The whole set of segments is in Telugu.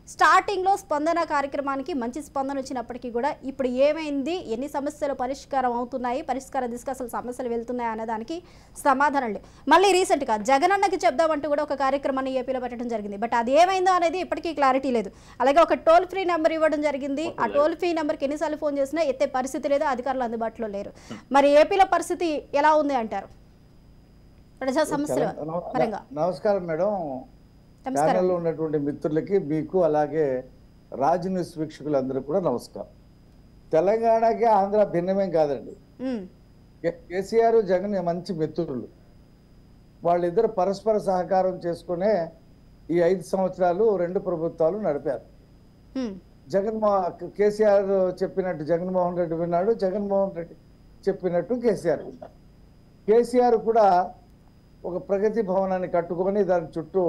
స్టార్టింగ్ లో స్పందన కార్యక్రమానికి మంచి స్పందన వచ్చినప్పటికీ కూడా ఇప్పుడు ఏమైంది ఎన్ని సమస్యలు పరిష్కారం అవుతున్నాయి పరిష్కార దిశగా అసలు సమస్యలు వెళ్తున్నాయి అనే దానికి సమాధానం లేదు మళ్ళీ రీసెంట్ గా జగనన్నకి చెప్దామంటూ కూడా ఒక కార్యక్రమాన్ని ఏపీలో పెట్టడం జరిగింది బట్ అది ఏమైందో అనేది ఇప్పటికీ క్లారిటీ లేదు అలాగే ఒక టోల్ ఫ్రీ నెంబర్ ఇవ్వడం జరిగింది ఆ టోల్ ఫ్రీ నెంబర్కి ఎన్నిసార్లు ఫోన్ చేసినా ఎత్తే పరిస్థితి లేదు అధికారులు అందుబాటులో లేరు మరి ఏపీలో పరిస్థితి ఎలా ఉంది అంటారు ప్రజా సమస్యల తెలంగాణ- పరంగా నమస్కారం మేడం నమస్కారం ఛానల్లో ఉన్నటువంటి మిత్రులకి మీకు అలాగే రాజ్ న్యూస్ వీక్షకులందరూ కూడా నమస్కారం తెలంగాణకి ఆంధ్ర భిన్నమేం కాదండి ఉమ్, కే- కేసీఆర్ జగన్ మంచి మిత్రులు వాళ్ళిద్దరు పరస్పర సహకారం చేసుకునే ఈ ఐదు సంవత్సరాలు రెండు ప్రభుత్వాలు నడిపారు ఉమ్, జగన్మో కేసీఆర్ చెప్పినట్టు జగన్మోహన్ రెడ్డి విన్నాడు జగన్మోహన్ రెడ్డి చెప్పినట్టు కేసీఆర్ విన్నాడు కేసీఆర్ కూడా ఒక ప్రగతి భవనాన్ని కట్టుకొని దాని చుట్టూ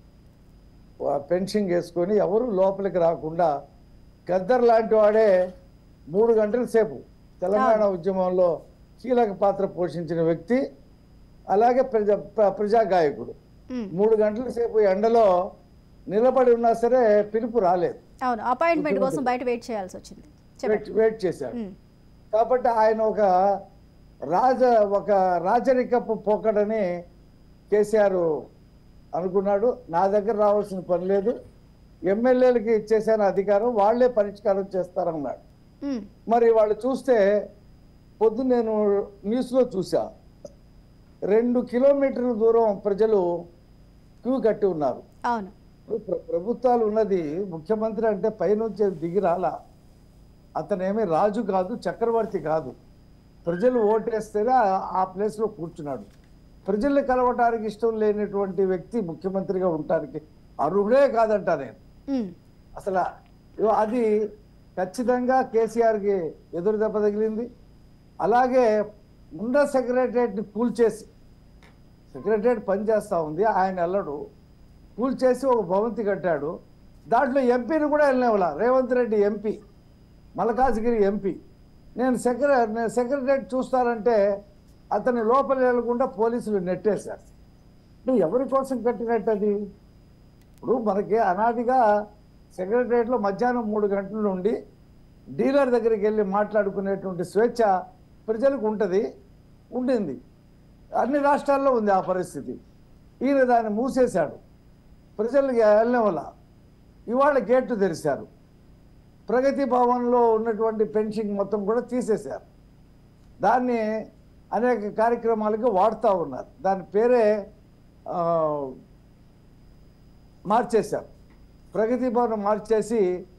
పెన్షన్ వేసుకొని ఎవరు లోపలికి రాకుండా గద్దర్ లాంటి వాడే మూడు గంటల సేపు తెలంగాణ ఉద్యమంలో కీలక పాత్ర పోషించిన వ్యక్తి అలాగే ప్రజా ప్ర- ప్రజా గాయకుడు ఉమ్. మూడు గంటల సేపు ఎండలో నిలబడి ఉన్నా సరే పిలుపు రాలేదు అవును అపాయింట్మెంట్ కోసం బయట వెయిట్ చేయాల్సి వచ్చింది చెప్పండి వెయిట్ వెయిట్ చేశాడు ఉమ్, కాబట్టి ఆయన ఒక రాజ ఒక రాజరికపు పోకడని కేసీఆర్ అనుకున్నాడు నా దగ్గర రావాల్సిన పని లేదు ఎమ్మెల్యేలకి ఇచ్చేసాను అధికారం వాళ్ళే పరిష్కారం చేస్తారన్నాడు ఉమ్, మరి వాళ్ళు చూస్తే పొద్దు నేను న్యూస్లో చూసా రెండు కిలోమీటర్ల దూరం ప్రజలు క్యూ కట్టి ఉన్నారు అవును ప్ర- ప్రభుత్వాలు ఉన్నది ముఖ్యమంత్రి అంటే పైనుంచి దిగి రాలా అతనేమి రాజు కాదు చక్రవర్తి కాదు ప్రజలు ఓటేస్తేనే ఆ- ఆ ప్లేస్లో కూర్చున్నాడు ప్రజల్ని కలవటానికి ఇష్టం లేనటువంటి వ్యక్తి ముఖ్యమంత్రిగా ఉండటానికి అర్హుడే కాదంట నేను ఉమ్, అసలు ఇగో అది ఖచ్చితంగా కేసీఆర్కి ఎదురు దెబ్బ తగిలింది అలాగే ఉన్న సెక్రటరియట్ని కూల్చేసి సెక్రటరియట్ పనిచేస్తూ ఉంది ఆయన వెళ్ళడు కూల్చేసి ఒక భవంతి కట్టాడు దాంట్లో ఎంపీని కూడా వెళ్ళినవలా రేవంత్ రెడ్డి ఎంపీ మల్కాజ్గిరి ఎంపీ నేను సెక్ర నేను సెక్రటరియట్ చూస్తానంటే అతని లోపల వెళ్ళకుండా పోలీసులు నెట్టేశారు నువ్వు ఎవరి కోసం కట్టినట్టు అది ఇప్పుడు మనకి అనాదిగా సెక్రటరియట్లో మధ్యాహ్నం మూడు గంటల నుండి డీలర్ దగ్గరికి వెళ్ళి మాట్లాడుకునేటువంటి స్వేచ్ఛ ప్రజలకు ఉంటుంది ఉండింది అన్ని రాష్ట్రాల్లో ఉంది ఆ పరిస్థితి ఈయన దాన్ని మూసేశాడు ప్రజలకు వెళ్ళిన వల్ల ఇవాళ గేట్లు తెరిచారు ప్రగతి భవన్లో ఉన్నటువంటి పెన్షన్ మొత్తం కూడా తీసేశారు దాన్ని అనేక కార్యక్రమాలకు వాడుతూ ఉన్నారు దాని పేరే ఆ, మార్చేశారు ప్రగతి భవన్ మార్చేసి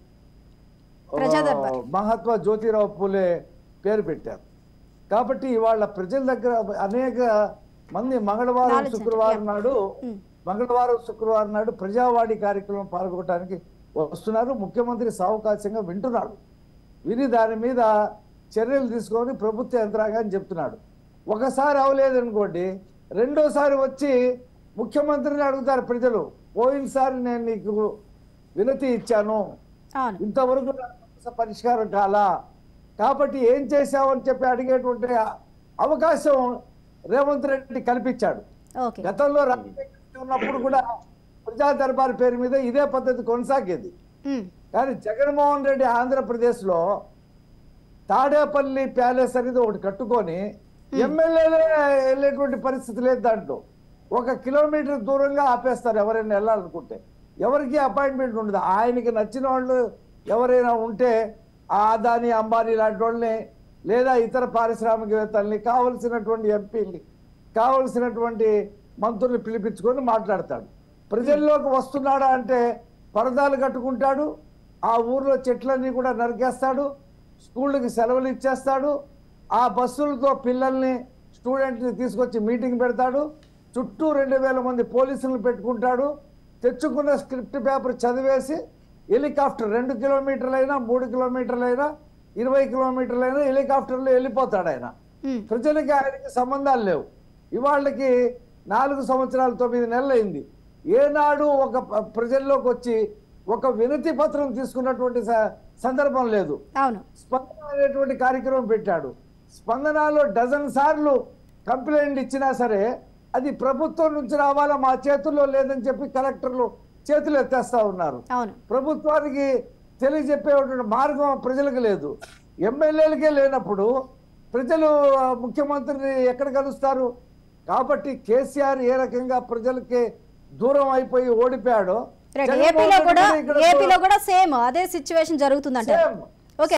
ప్రజా ఆ, దర్బార్. మహాత్మా జ్యోతిరావు పూలే పేరు పెట్టారు కాబట్టి ఇవాళ ప్రజల దగ్గర అనేక మంది మంగళవారం Knowledge శుక్రవారం center, నాడు ఉమ్. మంగళవారం శుక్రవారం నాడు ప్రజావాణి కార్యక్రమం పాల్గొనడానికి వస్తున్నారు ముఖ్యమంత్రి సావకాశంగా వింటున్నాడు విని దాని మీద చర్యలు తీసుకొని ప్రభుత్వ యంత్రాంగాన్ని చెప్తున్నాడు ఒకసారి అవలేదనుకోండి రెండోసారి వచ్చి ముఖ్యమంత్రిని అడుగుతారు ప్రజలు పోయినసారి నేను నీకు వినతి ఇచ్చాను అవును ఇంతవరకు నా సమస్య పరిష్కారం కాలా కాబట్టి ఏం చేశావని చెప్పి అడిగేటువంటి అవకాశం రేవంత్ రెడ్డి కల్పించాడు ఓకే గతంలో రాజకీయ ఉన్నప్పుడు కూడా ప్రజా దర్బార్ పేరు మీద ఇదే పద్ధతి కొనసాగేది ఉమ్, కానీ జగన్మోహన్ రెడ్డి ఆంధ్రప్రదేశ్లో తాడేపల్లి ప్యాలెస్ అనేది ఒకటి కట్టుకొని ఎమ్మెల్యేలే వెళ్ళేటువంటి పరిస్థితి లేదు దాంట్లో ఒక కిలోమీటర్ దూరంగా ఆపేస్తారు ఎవరైనా వెళ్ళాలనుకుంటే ఎవరికి అపాయింట్మెంట్ ఉండదు ఆయనకి నచ్చిన వాళ్ళు ఎవరైనా ఉంటే ఆ అదాని అంబానీ లాంటి వాళ్ళని లేదా ఇతర పారిశ్రామికవేత్తల్ని కావలసినటువంటి ఎంపీని కావలసినటువంటి మంత్రుల్ని పిలిపించుకొని మాట్లాడతాడు ప్రజల్లోకి వస్తున్నాడా అంటే పరదాలు కట్టుకుంటాడు ఆ ఊర్లో చెట్లన్నీ కూడా నరికేస్తాడు స్కూళ్ళకి సెలవులు ఇచ్చేస్తాడు ఆ బస్సులతో పిల్లల్ని స్టూడెంట్ని తీసుకొచ్చి మీటింగ్ పెడతాడు చుట్టూ రెండు వేల మంది పోలీసులను పెట్టుకుంటాడు తెచ్చుకున్న స్క్రిప్ట్ పేపర్ చదివేసి హెలికాప్టర్ రెండు కిలోమీటర్లైనా మూడు కిలోమీటర్లైనా ఇరవై కిలోమీటర్లైనా హెలికాప్టర్లో వెళ్ళిపోతాడు ఆయన ఉమ్, ప్రజలకి ఆయనకి సంబంధాలు లేవు ఇవాళ్ళకి నాలుగు సంవత్సరాలు తొమ్మిది నెలలు అయింది ఏనాడు ఒక ప- ప్రజల్లోకి వచ్చి ఒక వినతి పత్రం తీసుకున్నటువంటి స- సందర్భం లేదు అవును స్పందన అనేటువంటి కార్యక్రమం పెట్టాడు స్పందనలో డజన్ సార్లు కంప్లైంట్ ఇచ్చినా సరే అది ప్రభుత్వం నుంచి రావాలా మా చేతుల్లో లేదని చెప్పి కలెక్టర్లు చేతులు ఎత్తేస్తా ఉన్నారు అవును ప్రభుత్వానికి తెలియజెప్పేటువంటి మార్గం ప్రజలకు లేదు ఎమ్మెల్యేలకే లేనప్పుడు ప్రజలు ఆ, ముఖ్యమంత్రిని ఎక్కడ కలుస్తారు కాబట్టి కేసీఆర్ ఏ రకంగా ప్రజలకి దూరం అయిపోయి ఓడిపోయాడో రైట్ జగన్మోహన్ ఏపీలో రెడ్డి కూడా ఇక్కడ ఏపీలో కూడా సేమ్ అదే సిచ్యువేషన్ జరుగుతుందంట సేమ్